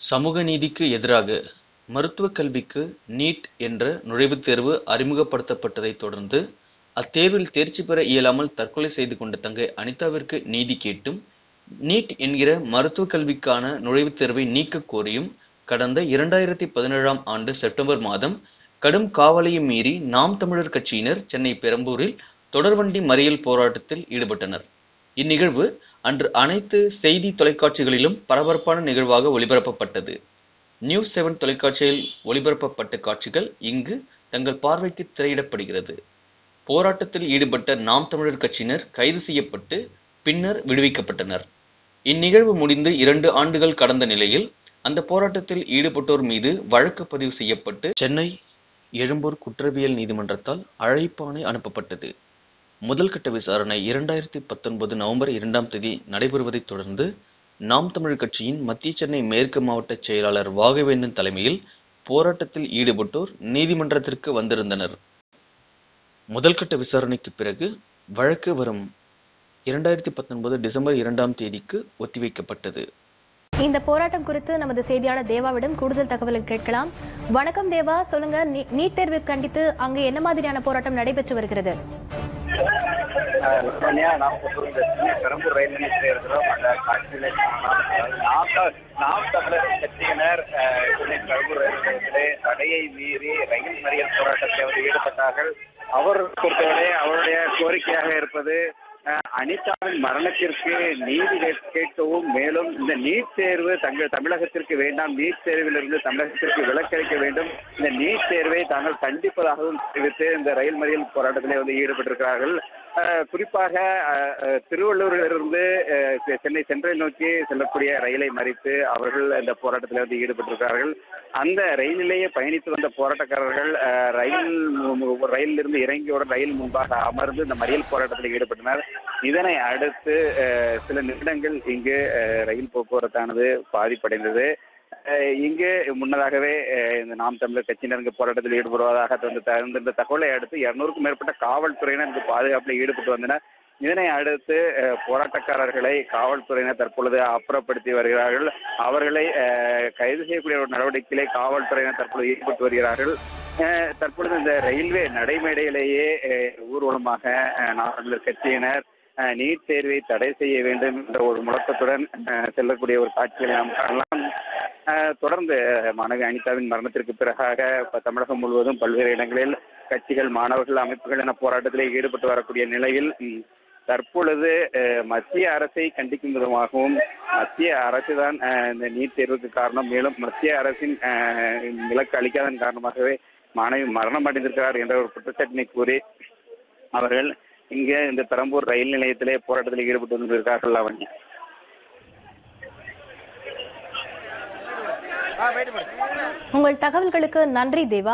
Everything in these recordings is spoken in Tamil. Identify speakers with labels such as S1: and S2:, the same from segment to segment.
S1: சமூக நீதிக்கு எதிராக மருத்துவக் கல்விக்கு நீட் என்ற நுழைவுத் தேர்வு அறிமுகப்படுத்தப்பட்டதைத் தொடர்ந்து அத்தேர்வில் தேர்ச்சி பெற இயலாமல் தற்கொலை செய்து கொண்ட தங்கை அனிதாவிற்கு நீதி கேட்டும் நீட் என்கிற மருத்துவக் கல்விக்கான நுழைவுத் தேர்வை நீக்கக் கோரியும் கடந்த இரண்டாயிரத்தி பதினேழாம் ஆண்டு செப்டம்பர் மாதம் கடும் காவலையை மீறி நாம் தமிழர் கட்சியினர் சென்னை பெரம்பூரில் தொடர்வண்டி மறியல் போராட்டத்தில் ஈடுபட்டனர் இந்நிகழ்வு அன்று அனைத்து செய்தி தொலைக்காட்சிகளிலும் பரபரப்பான நிகழ்வாக ஒளிபரப்பப்பட்டது நியூஸ் செவன் தொலைக்காட்சியில் ஒளிபரப்பப்பட்ட காட்சிகள் இங்கு தங்கள் பார்வைக்கு திரையிடப்படுகிறது போராட்டத்தில் ஈடுபட்ட நாம் தமிழர் கட்சியினர் கைது செய்யப்பட்டு பின்னர் விடுவிக்கப்பட்டனர் இந்நிகழ்வு முடிந்து இரண்டு ஆண்டுகள் கடந்த நிலையில் அந்த போராட்டத்தில் ஈடுபட்டோர் மீது வழக்கு பதிவு செய்யப்பட்டு சென்னை எழும்பூர் குற்றவியல் நீதிமன்றத்தால் அழைப்பாணை அனுப்பப்பட்டது முதல் கட்ட விசாரணை இரண்டாயிரத்தி பத்தொன்பது நவம்பர் இரண்டாம் தேதி நடைபெறுவதைத் தொடர்ந்து நாம் தமிழ் கட்சியின் மத்திய சென்னை மேற்கு மாவட்ட செயலாளர் வாகவேந்தன் தலைமையில் போராட்டத்தில் ஈடுபட்டோர் நீதிமன்றத்திற்கு வந்திருந்தனர் முதல் கட்ட விசாரணைக்கு பிறகு வழக்கு வரும் இரண்டாயிரத்தி பத்தொன்பது டிசம்பர் இரண்டாம் தேதிக்கு ஒத்திவைக்கப்பட்டது
S2: இந்த போராட்டம் குறித்து நமது செய்தியாளர் தேவாவிடம் கூடுதல் தகவலை கேட்கலாம் வணக்கம் தேவா சொல்லுங்க நீ- நீட் தேர்வு கண்டித்து அங்கு என்ன மாதிரியான போராட்டம் நடைபெற்று வருகிறது
S3: லாவண்யா, நாம் இப்ப இந்த சின்ன பெரம்பூர் ரயில் நிலையத்தில் இருக்கிறோம் அந்த காட்சிகளை காணலாம். அதாவது நாம் த- நாம் தமிழர் கட்சியினர் அஹ், சென்னை பெரம்பூர் ரயில் நிலையத்திலே தடையை மீறி ரயில் மறியல் போராட்டத்தில் அவர் ஈடுபட்டார்கள் அவர் பொறுத்தவரை அவருடைய கோரிக்கையாக இருப்பது அஹ், அனிதாவின் மரணத்திற்கு நீதி கேட்- கேட்கவும் மேலும் இந்த நீட் தேர்வு தங்கள் தமிழகத்திற்கு வேண்டாம் நீட் தேர்விலிருந்து தமிழகத்திற்கு விலக்களிக்க வேண்டும் இந்த நீட் தேர்வை தாங்கள் கண்டிப்பதாகவும் தெரிவித்து இந்த ரயில் மறியல் போராட்டத்திலே வந்து ஈடுபட்டிருக்கிறார்கள் அஹ், குறிப்பாக அஹ், அஹ், திருவள்ளூரிலிருந்து அஹ், செ- சென்னை சென்ட்ரல் நோக்கி செல்லக்கூடிய ரயிலை மறித்து அவர்கள் இந்த போராட்டத்தில் வந்து ஈடுபட்டிருக்கிறார்கள் அந்த ரயிலிலேயே பயணித்து வந்த போராட்டக்காரர்கள் அஹ், ரயில் மு- மு- ரயிலிலிருந்து இறங்கியவுடன் ரயில் முன்பாக அமர்ந்து இந்த மறியல் போராட்டத்தில் ஈடுபட்டனர் இதனை அடுத்து அஹ், சில நிமிடங்கள் இங்கு அஹ், ரயில் போக்குவரத்தானது பாதிப்படைந்தது அஹ், இங்கு முன்னதாகவே அஹ், இந்த நாம் தமிழர் கட்சியினர் இங்கு போராட்டத்தில் ஈடுபடுவதாக தந்து தந்திருந்த தகவலை அடுத்து இருநூறுக்கும் மேற்பட்ட காவல்துறையினர் இங்கு பாதுகாப்பில் ஈடுபட்டு வந்தனர் இதனை அடுத்து அஹ், போராட்டக்காரர்களை காவல்துறையினர் தற்பொழுது அப்புறப்படுத்தி வருகிறார்கள் அவர்களை அஹ், கைது செய்யக்கூடிய ஒரு நடவடிக்கையிலே காவல்துறையினர் தற்பொழுது ஈடுபட்டு வருகிறார்கள் அஹ், தற்பொழுது இந்த ரயில்வே நடைமேடையிலேயே அஹ், ஊர்வலமாக அஹ், நாம் தமிழர் கட்சியினர் அஹ், நீட் தேர்வை தடை செய்ய வேண்டும் என்ற ஒரு முழக்கத்துடன் அஹ், செல்லக்கூடிய ஒரு காட்சிகளை நாம் காணலாம் அஹ், தொடர்ந்து மாணவி அனிதாவின் மரணத்திற்கு பிறகாக இப்ப தமிழகம் முழுவதும் பல்வேறு இடங்களில் கட்சிகள் மாணவர்கள் அமைப்புகள் என போராட்டத்திலே ஈடுபட்டு வரக்கூடிய நிலையில் ம், தற்பொழுது அஹ், மத்திய அரசை கண்டிக்கும் விதமாகவும் மத்திய அரசு தான் இந்த நீட் தேர்வுக்கு காரணம் மேலும் மத்திய அரசின் அஹ், விலக்கு அளிக்காதன் காரணமாகவே மாணவி மரணம் அடைந்திருக்கிறார் என்ற ஒரு குற்றச்சாட்டினை கூறி அவர்கள் இங்கே இந்த பெரம்பூர் ரயில் நிலையத்திலே போராட்டத்தில் ஈடுபட்டு வந்திருக்கிறார்கள் லாவண்யா
S2: உங்கள் தகவல்களுக்கு நன்றி தேவா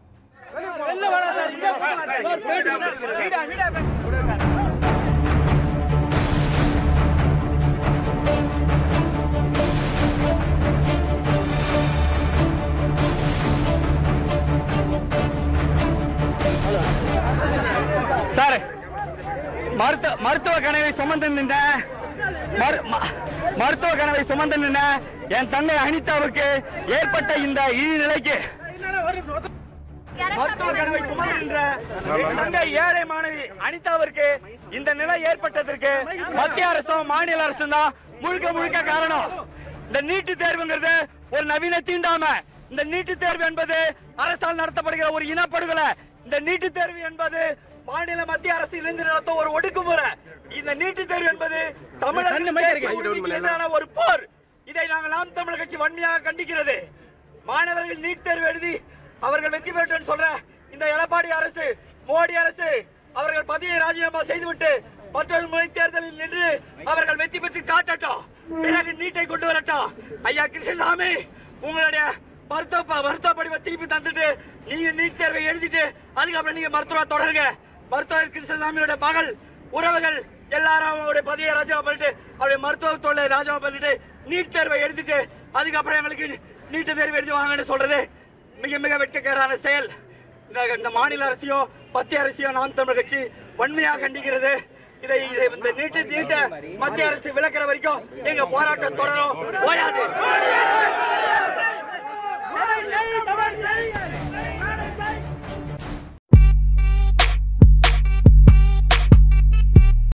S4: சார் மருத்துவ மருத்துவ கனவை சுமந்து நின்ற மரு- ம- மருத்துவ கனவை சுமந்து நின்ற என் தங்கை அனிதாவுக்கு ஏற்பட்ட இந்த இழி நிலைக்கு மருத்துவ கனவை சுமந்து நின்ற என் தங்கை ஏழை மாணவி அனிதாவிற்கு இந்த நிலை ஏற்பட்டதற்கு மத்திய அரசும் மாநில அரசும் தான் முழுக்க முழுக்க காரணம் இந்த நீட்டு தேர்வுங்கிறது ஒரு நவீன தீண்டாம இந்த நீட்டு தேர்வு என்பது அரசால் நடத்தப்படுகிற ஒரு இனப்படுகொலை இந்த நீட்டு தேர்வு என்பது மாநில மத்திய அரசு இணைந்து நடத்தும் ஒரு ஒடுக்குமுறை இந்த நீட்டு தேர்வு என்பது தமிழர்களுக்கு எதிரான ஒரு போர் இதை நாங்கள் நாம் தமிழர் கட்சி வன்மையாக கண்டிக்கிறது மாணவர்கள் நீட் தேர்வு எழுதி அவர்கள் வெற்றி பெற்றோம்னு சொல்ற இந்த எடப்பாடி அரசு மோடி அரசு அவர்கள் பதவியை ராஜினாமா செய்துவிட்டு மற்றொரு முறை தேர்தலில் நின்று அவர்கள் வெற்றி பெற்று காட்டட்டும் பிறகு நீட்டை கொண்டு வரட்டும் ஐயா கிருஷ்ணசாமி உங்களுடைய மருத்துவ ப- மருத்துவ படிப்பை திருப்பி தந்துட்டு நீங்க நீட் தேர்வை எழுதிட்டு அதுக்கப்புறம் நீங்க மருத்துவ தொடருங்க மருத்துவர் கிருஷ்ணசாமியோட மகள் உறவுகள் எல்லாரும் அவங்களுடைய பதவியை ராஜினாமா பண்ணிட்டு அவருடைய மருத்துவ தொழிலை ராஜினாமா பண்ணிட்டு நீட் தேர்வை எழுதிட்டு அதுக்கப்புறம் எங்களுக்கு நீட்டு தேர்வு எழுதி வாங்கன்னு சொல்றது மிக மிக வெட்கக்கேடான செயல் இந்த இந்த மாநில அரசையோ மத்திய அரசையோ நாம் தமிழர் கட்சி வன்மையாக கண்டிக்கிறது இதை இதை இந்த நீட்டு நீட்ட மத்திய அரசு விளக்குற வரைக்கும் எங்க போராட்டம் தொடரும் ஓயாது